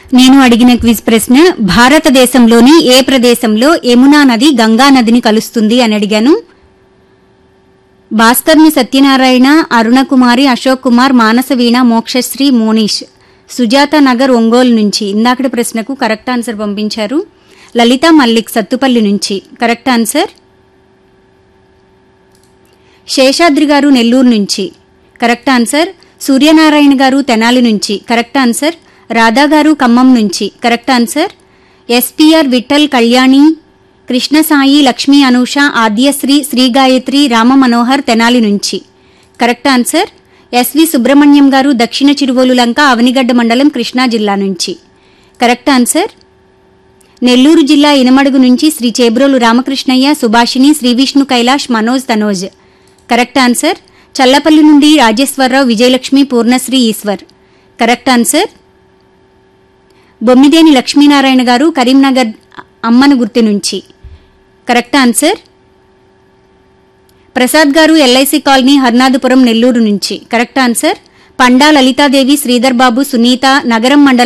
నేను అడిగిన క్విజ్ ప్రశ్న భారతదేశంలోని ఏ ప్రదేశంలో యమునా నది గంగా నదిని కలుస్తుంది అని అడిగాను భాస్కర్ని సత్యనారాయణ అరుణకుమారి అశోక్ కుమార్ మానసవీణ మోక్షశ్రీ మోనీష్ సుజాత నగర్ ఒంగోలు నుంచి ఇందాకటి ప్రశ్నకు కరెక్ట్ ఆన్సర్ పంపించారు లలిత మల్లిక్ సత్తుపల్లి నుంచి కరెక్ట్ ఆన్సర్ శేషాద్రి గారు నెల్లూరు నుంచి కరెక్ట్ ఆన్సర్ సూర్యనారాయణ గారు తెనాలి నుంచి కరెక్ట్ ఆన్సర్ రాధా గారు ఖమ్మం నుంచి correct answer S P R Vithal Kalyani Krishnasai Lakshmi Anusha Adyashri Shri Gayatri Rama Manohar Tenali నుంచి కరెక్ట్ ఆన్సర్ ఎస్వి సుబ్రహ్మణ్యం గారు దక్షిణ చిరువోలు లంక అవనిగడ్డ మండలం కృష్ణా జిల్లా నుంచి కరెక్ట్ ఆన్సర్ నెల్లూరు జిల్లా ఇనమడుగు నుంచి శ్రీ చేబ్రోలు రామకృష్ణయ్య సుభాషిణి శ్రీ విష్ణు కైలాష్ మనోజ్ తనోజ్ కరెక్ట్ ఆన్సర్ చల్లపల్లి నుండి రాజేశ్వరరావు విజయలక్ష్మి పూర్ణశ్రీ ఈశ్వర్ కరెక్ట్ ఆన్సర్ బొమ్మిదేని లక్ష్మీనారాయణ గారు కరీంనగర్ అమ్మను గుర్తు నుంచి కరెక్ట్ ఆన్సర్ ప్రసాద్ గారు ఎల్ఐసి కాలనీ హర్నాథపురం నెల్లూరు నుంచి కరెక్ట్ ఆన్సర్ పండా లలితాదేవి శ్రీధర్ బాబు సునీత నగరం మండలం